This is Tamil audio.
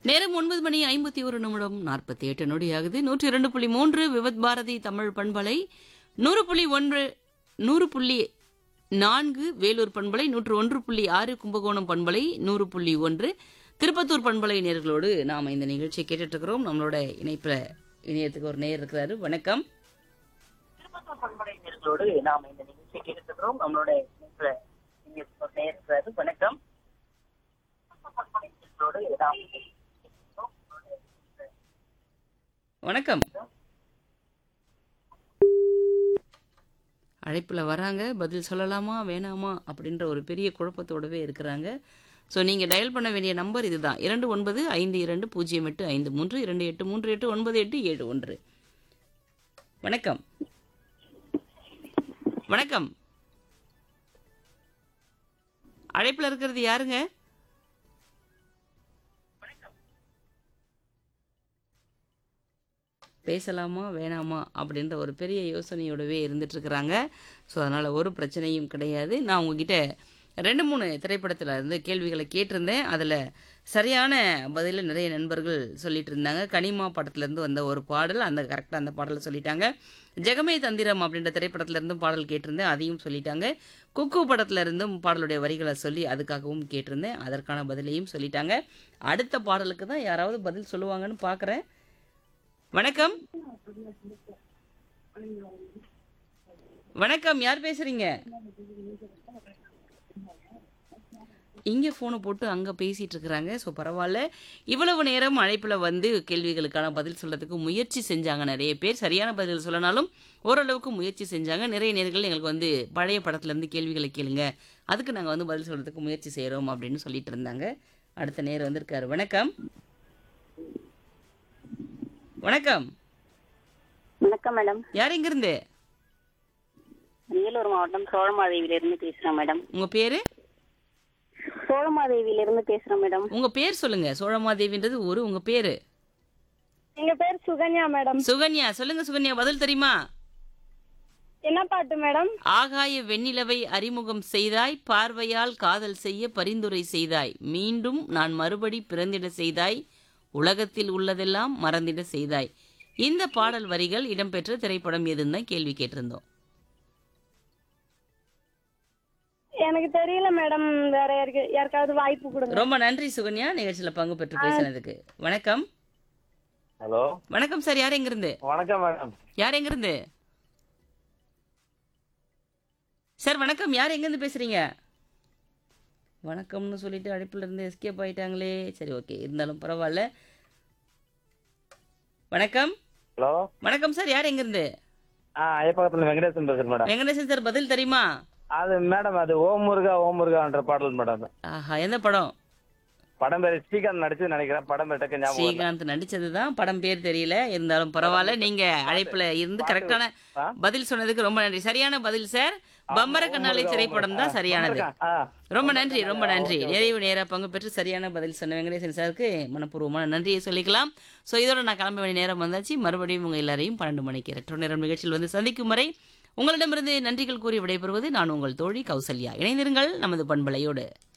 நேரம் ஒன்பது மணி ஐம்பத்தி ஒரு நிமிடம் நாற்பத்தி எட்டு நொடியாகுது நூற்றி இரண்டு புள்ளி மூன்று விவத் பாரதி தமிழ் பண்பலை நூறு புள்ளி ஒன்று நூறு புள்ளி நான்கு வேலூர் பண்பலை நூற்று ஒன்று புள்ளி ஆறு கும்பகோணம் பண்பலை நூறு புள்ளி ஒன்று திருப்பத்தூர் பண்பலை நேர்களோடு நாம் இந்த நிகழ்ச்சியை கேட்டுட்டு இருக்கிறோம் நம்மளோட இணைப்புல இணையத்துக்கு ஒரு நேயர் இருக்கிறாரு வணக்கம் திருப்பத்தூர் பண்பலை நேர்களோடு நாம் இந்த நிகழ்ச்சியை கேட்டுக்கிறோம் நம்மளோட இணைப்புல இங்க ஒரு நேயர் இருக்கிறாரு வணக்கம் திருப்பத்தூர் பண்பலை நேயர்களோடு நாம் இந்த நிகழ்ச்சியை கேட்டுக்கிறோம். நம்மளோட இணைப்புல வணக்கம் அழைப்புல வராங்க பதில் சொல்லலாமா வேணாமா அப்படின்ற ஒரு பெரிய குழப்பத்தோடவே இருக்கிறாங்க ஸோ நீங்கள் டயல் பண்ண வேண்டிய நம்பர் இதுதான் இரண்டு ஒன்பது ஐந்து இரண்டு பூஜ்ஜியம் எட்டு ஐந்து மூன்று இரண்டு எட்டு மூன்று எட்டு ஒன்பது எட்டு ஏழு ஒன்று வணக்கம் வணக்கம் அழைப்புல இருக்கிறது யாருங்க பேசலாமா வேணாமா அப்படின்ற ஒரு பெரிய யோசனையோடவே இருந்துட்டு இருக்கிறாங்க ஸோ அதனால் ஒரு பிரச்சனையும் கிடையாது நான் உங்ககிட்ட ரெண்டு மூணு திரைப்படத்தில் இருந்து கேள்விகளை கேட்டிருந்தேன் அதில் சரியான பதில நிறைய நண்பர்கள் சொல்லிட்டு இருந்தாங்க கனிமா படத்துலேருந்து வந்த ஒரு பாடல் அந்த கரெக்டாக அந்த பாடலை சொல்லிட்டாங்க ஜெகமே தந்திரம் அப்படின்ற திரைப்படத்துல இருந்தும் பாடல் கேட்டிருந்தேன் அதையும் சொல்லிட்டாங்க குக்கு படத்துல இருந்தும் பாடலுடைய வரிகளை சொல்லி அதுக்காகவும் கேட்டிருந்தேன் அதற்கான பதிலையும் சொல்லிட்டாங்க அடுத்த பாடலுக்கு தான் யாராவது பதில் சொல்லுவாங்கன்னு பார்க்குறேன் வணக்கம் வணக்கம் யார் பேசுறீங்க இங்கே ஃபோனை போட்டு அங்கே பேசிகிட்டு இருக்கிறாங்க ஸோ பரவாயில்ல இவ்வளவு நேரம் அழைப்பில் வந்து கேள்விகளுக்கான பதில் சொல்கிறதுக்கு முயற்சி செஞ்சாங்க நிறைய பேர் சரியான பதில் சொல்லனாலும் ஓரளவுக்கு முயற்சி செஞ்சாங்க நிறைய நேர்கள் எங்களுக்கு வந்து பழைய படத்துலேருந்து கேள்விகளை கேளுங்க அதுக்கு நாங்கள் வந்து பதில் சொல்கிறதுக்கு முயற்சி செய்கிறோம் அப்படின்னு சொல்லிட்டு இருந்தாங்க அடுத்த நேரம் வந்திருக்காரு வணக்கம் வணக்கம் வணக்கம் மேடம் யார் எங்கிருந்து வேலூர் மாவட்டம் சோழமாதேவியிலிருந்து பேசுறேன் மேடம் உங்கள் பேர் சோழமாதேவியிலிருந்து பேசுறேன் மேடம் உங்கள் பேர் சொல்லுங்க சோழமாதேவின்றது ஒரு உங்கள் பேர் எங்க பேர் சுகன்யா மேடம் சுகன்யா சொல்லுங்க சுகன்யா பதில் தெரியுமா என்ன பாட்டு மேடம் ஆகாய வெண்ணிலவை அறிமுகம் செய்தாய் பார்வையால் காதல் செய்ய பரிந்துரை செய்தாய் மீண்டும் நான் மறுபடி பிறந்திட செய்தாய் உலகத்தில் உள்ளதெல்லாம் மறந்திட செய்தாய் இந்த பாடல் வரிகள் இடம்பெற்ற திரைப்படம் எதுன்னு தான் கேள்வி கேட்டிருந்தோம் எனக்கு தெரியல மேடம் வேற யாருக்கு யாருக்காவது வாய்ப்பு கொடுங்க ரொம்ப நன்றி சுகன்யா நிகழ்ச்சியில் பங்கு பெற்று பேசினதுக்கு வணக்கம் ஹலோ வணக்கம் சார் யார் எங்கிருந்து வணக்கம் மேடம் யார் எங்கிருந்து சார் வணக்கம் யார் எங்கேருந்து பேசுறீங்க வணக்கம்னு சொல்லிட்டு அழைப்புல இருந்து எஸ்கேப் ஆயிட்டாங்களே சரி ஓகே இருந்தாலும் பரவாயில்ல வணக்கம் ஹலோ வணக்கம் சார் யார் எங்கிருந்து ஆ ஐயப்பக்கத்துல வெங்கடேசன் பேசுறேன் மேடம் வெங்கடேசன் சார் பதில் தெரியுமா அது மேடம் அது ஓம் முருகா ஓம் முருகான்ற பாடல் மேடம் ஆஹா எந்த படம் படம் பேர் ஸ்ரீகாந்த் நடிச்சு நினைக்கிறேன் படம் பேர் டக்கு ஞாபகம் வரல. ஸ்ரீகாந்த் நடிச்சது தான் படம் பேர் தெரியல இருந்தாலும் பரவாயில்ல நீங்க அழைப்புல இருந்து கரெக்டான ஆ? பதில் சொன்னதுக்கு ரொம்ப நன்றி சரியான பதில் சார் பம்பர கண்ணாலை ஓம் முருகா, திரைப்படம் ஓம் தான் முருகா. சரியானது ஆ, ரொம்ப நன்றி ரொம்ப நன்றி ஓகே, ஓகே. நிறைவு நேராக பங்கு பெற்று சரியான பதில் சொன்ன வெங்கடேசன் சாருக்கு மனப்பூர்வமான நன்றியை சொல்லிக்கலாம் ஸோ இதோட நான் கிளம்ப வேண்டிய நேரம் வந்தாச்சு மறுபடியும் உங்கள் எல்லாரையும் பன்னெண்டு மணிக்கு ரெட்டோ நேரம் நிகழ்ச்சியில் வந்து சந்திக்கும் வரை உங்களிடமிருந்து நன்றிகள் கூறி விடைபெறுவது நான் உங்கள் தோழி கௌசல்யா இணைந்திருங்கள் நமது பண்பலையோடு